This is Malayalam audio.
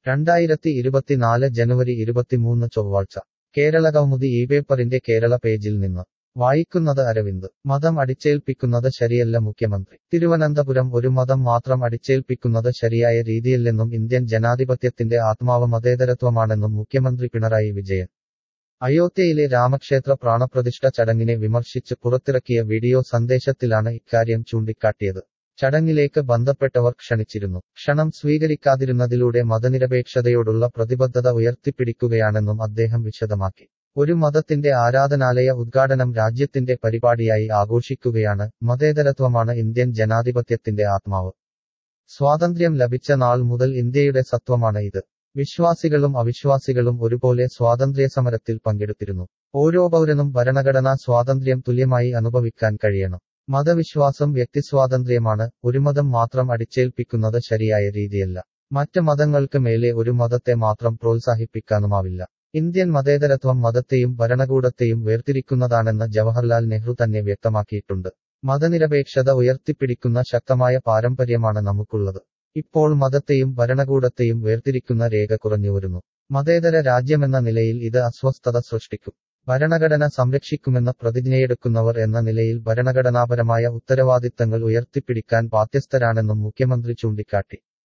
രണ്ടായിരത്തി ഇരുപത്തിനാല് ജനുവരി ഇരുപത്തിമൂന്ന് ചൊവ്വാഴ്ച കേരള കൗമുദി ഈ പേപ്പറിന്റെ കേരള പേജിൽ നിന്ന് വായിക്കുന്നത് അരവിന്ദ് മതം അടിച്ചേൽപ്പിക്കുന്നത് ശരിയല്ല മുഖ്യമന്ത്രി തിരുവനന്തപുരം ഒരു മതം മാത്രം അടിച്ചേൽപ്പിക്കുന്നത് ശരിയായ രീതിയല്ലെന്നും ഇന്ത്യൻ ജനാധിപത്യത്തിന്റെ ആത്മാവ് മതേതരത്വമാണെന്നും മുഖ്യമന്ത്രി പിണറായി വിജയൻ അയോധ്യയിലെ രാമക്ഷേത്ര പ്രാണപ്രതിഷ്ഠ ചടങ്ങിനെ വിമർശിച്ച് പുറത്തിറക്കിയ വീഡിയോ സന്ദേശത്തിലാണ് ഇക്കാര്യം ചൂണ്ടിക്കാട്ടിയത് ചടങ്ങിലേക്ക് ബന്ധപ്പെട്ടവർ ക്ഷണിച്ചിരുന്നു ക്ഷണം സ്വീകരിക്കാതിരുന്നതിലൂടെ മതനിരപേക്ഷതയോടുള്ള പ്രതിബദ്ധത ഉയർത്തിപ്പിടിക്കുകയാണെന്നും അദ്ദേഹം വിശദമാക്കി ഒരു മതത്തിന്റെ ആരാധനാലയ ഉദ്ഘാടനം രാജ്യത്തിന്റെ പരിപാടിയായി ആഘോഷിക്കുകയാണ് മതേതരത്വമാണ് ഇന്ത്യൻ ജനാധിപത്യത്തിന്റെ ആത്മാവ് സ്വാതന്ത്ര്യം ലഭിച്ച നാൾ മുതൽ ഇന്ത്യയുടെ സത്വമാണ് ഇത് വിശ്വാസികളും അവിശ്വാസികളും ഒരുപോലെ സ്വാതന്ത്ര്യസമരത്തിൽ പങ്കെടുത്തിരുന്നു ഓരോ പൗരനും ഭരണഘടനാ സ്വാതന്ത്ര്യം തുല്യമായി അനുഭവിക്കാൻ കഴിയണം മതവിശ്വാസം വ്യക്തിസ്വാതന്ത്ര്യമാണ് ഒരു മതം മാത്രം അടിച്ചേൽപ്പിക്കുന്നത് ശരിയായ രീതിയല്ല മറ്റ് മതങ്ങൾക്ക് മേലെ ഒരു മതത്തെ മാത്രം പ്രോത്സാഹിപ്പിക്കാനുമാവില്ല ഇന്ത്യൻ മതേതരത്വം മതത്തെയും ഭരണകൂടത്തെയും വേർതിരിക്കുന്നതാണെന്ന് ജവഹർലാൽ നെഹ്റു തന്നെ വ്യക്തമാക്കിയിട്ടുണ്ട് മതനിരപേക്ഷത ഉയർത്തിപ്പിടിക്കുന്ന ശക്തമായ പാരമ്പര്യമാണ് നമുക്കുള്ളത് ഇപ്പോൾ മതത്തെയും ഭരണകൂടത്തെയും വേർതിരിക്കുന്ന രേഖ കുറഞ്ഞുവരുന്നു മതേതര രാജ്യമെന്ന നിലയിൽ ഇത് അസ്വസ്ഥത സൃഷ്ടിക്കും ഭരണഘടന സംരക്ഷിക്കുമെന്ന പ്രതിജ്ഞയെടുക്കുന്നവർ എന്ന നിലയിൽ ഭരണഘടനാപരമായ ഉത്തരവാദിത്തങ്ങൾ ഉയർത്തിപ്പിടിക്കാൻ ബാധ്യസ്ഥരാണെന്നും മുഖ്യമന്ത്രി ചൂണ്ടിക്കാട്ടി